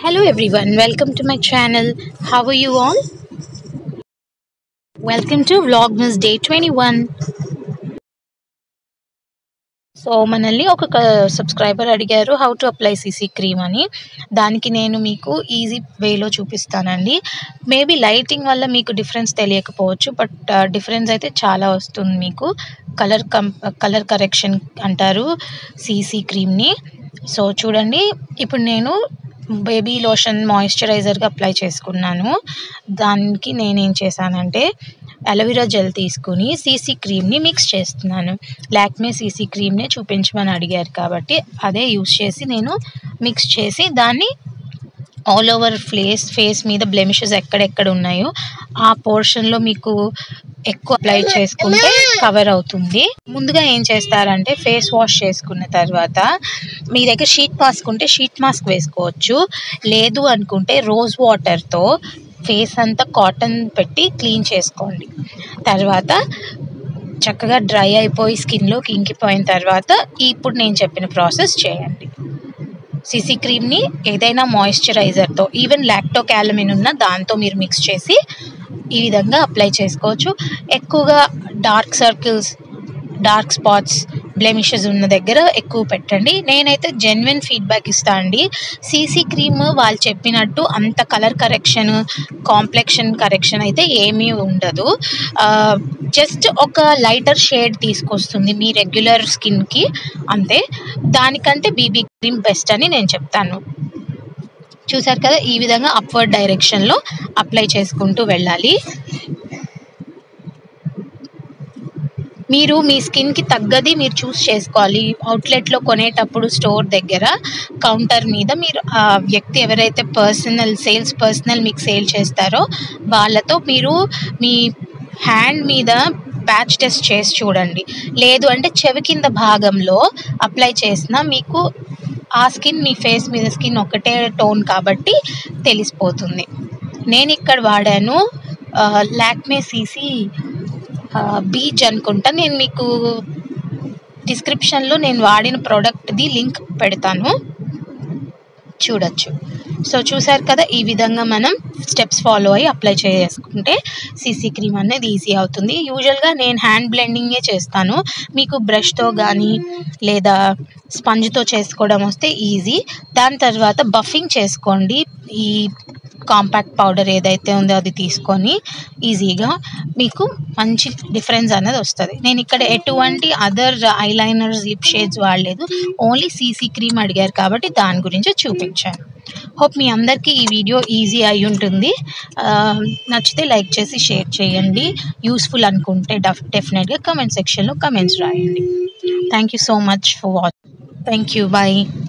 Hello everyone, welcome to my channel. How are you all? Welcome to Vlogmas Day 21. So మనల్ని ఒక subscriber అడిగారు how to apply CC cream అని దానికి నేను మీకు ఈజీ వేలో చూపిస్తానండి మేబీ లైటింగ్ వల్ల మీకు డిఫరెన్స్ తెలియకపోవచ్చు బట్ డిఫరెన్స్ అయితే చాలా వస్తుంది మీకు కలర్ కం కలర్ కరెక్షన్ అంటారు సీసీ క్రీమ్ని సో చూడండి ఇప్పుడు నేను బేబీ లోషన్ మాయిశ్చరైజర్గా అప్లై చేసుకున్నాను దానికి నేనేం చేశానంటే అలోవెరా జెల్ తీసుకుని సీసీ క్రీమ్ని మిక్స్ చేస్తున్నాను లాక్మే సీసీ క్రీమ్నే చూపించమని అడిగారు కాబట్టి అదే యూస్ చేసి నేను మిక్స్ చేసి దాన్ని ఆల్ ఓవర్ ఫేస్ ఫేస్ మీద బ్లెమిషెస్ ఎక్కడెక్కడ ఉన్నాయో ఆ పోర్షన్లో మీకు ఎక్కువ అప్లై చేసుకుంటే కవర్ అవుతుంది ముందుగా ఏం చేస్తారంటే ఫేస్ వాష్ చేసుకున్న తర్వాత మీ దగ్గర షీట్ మాస్క్ ఉంటే షీట్ మాస్క్ వేసుకోవచ్చు లేదు అనుకుంటే రోజ్ వాటర్తో ఫేస్ అంతా కాటన్ పెట్టి క్లీన్ చేసుకోండి తర్వాత చక్కగా డ్రై అయిపోయి స్కిన్లోకి ఇంకిపోయిన తర్వాత ఇప్పుడు నేను చెప్పిన ప్రాసెస్ చేయండి సిసి క్రీమ్ని ఏదైనా మాయిశ్చరైజర్తో ఈవెన్ లాక్టో క్యాలమిన్ ఉన్న దాంతో మీరు మిక్స్ చేసి ఈ విధంగా అప్లై చేసుకోవచ్చు ఎక్కువగా dark circles dark spots blemishes ఉన్న దగ్గర ఎక్కువ పెట్టండి నేనైతే జెన్యున్ ఫీడ్బ్యాక్ ఇస్తా అండి సీసీ క్రీమ్ వాళ్ళు చెప్పినట్టు అంత కలర్ కరెక్షన్ కాంప్లెక్షన్ కరెక్షన్ అయితే ఏమీ ఉండదు జస్ట్ ఒక లైటర్ షేడ్ తీసుకొస్తుంది మీ రెగ్యులర్ స్కిన్కి అంతే దానికంటే బీబీ క్రీమ్ బెస్ట్ అని నేను చెప్తాను చూసారు కదా ఈ విధంగా అప్వర్డ్ డైరెక్షన్లో అప్లై చేసుకుంటూ వెళ్ళాలి మీరు మీ స్కిన్కి తగ్గది మీరు చూస్ చేసుకోవాలి అవుట్లెట్లో కొనేటప్పుడు స్టోర్ దగ్గర కౌంటర్ మీద మీరు ఆ వ్యక్తి ఎవరైతే పర్సనల్ సేల్స్ పర్సనల్ మీకు సేల్ చేస్తారో వాళ్ళతో మీరు మీ హ్యాండ్ మీద ప్యాచ్ టెస్ట్ చేసి చూడండి లేదు అంటే చెవి కింద భాగంలో అప్లై చేసిన మీకు ఆ స్కిన్ మీ ఫేస్ మీద స్కిన్ ఒకటే టోన్ కాబట్టి తెలిసిపోతుంది నేను ఇక్కడ వాడాను లాక్మే సీసీ బీచ్ అనుకుంటా నేను మీకు డిస్క్రిప్షన్లో నేను వాడిన ప్రోడక్ట్ది లింక్ పెడతాను చూడొచ్చు సో చూసారు కదా ఈ విధంగా మనం స్టెప్స్ ఫాలో అయ్యి అప్లై చేసుకుంటే సీసీ క్రీమ్ అనేది ఈజీ అవుతుంది యూజువల్గా నేను హ్యాండ్ బ్లెండింగే చేస్తాను మీకు బ్రష్తో కానీ లేదా స్పంజ్తో చేసుకోవడం వస్తే ఈజీ దాని తర్వాత బఫింగ్ చేసుకోండి ఈ కాంపాక్ట్ పౌడర్ ఏదైతే ఉందో అది తీసుకొని ఈజీగా మీకు మంచి డిఫరెన్స్ అనేది వస్తుంది నేను ఇక్కడ ఎటువంటి అదర్ ఐలైనర్స్ లిప్ షేడ్స్ వాడలేదు ఓన్లీ సీసీ క్రీమ్ అడిగారు కాబట్టి దాని గురించి చూపించాను హోప్ మీ అందరికీ ఈ వీడియో ఈజీ అయి ఉంటుంది నచ్చితే లైక్ చేసి షేర్ చేయండి యూస్ఫుల్ అనుకుంటే డెఫ్ డెఫినెట్గా కమెంట్ సెక్షన్లో కమెంట్స్ రాయండి thank you so much for watch thank you bye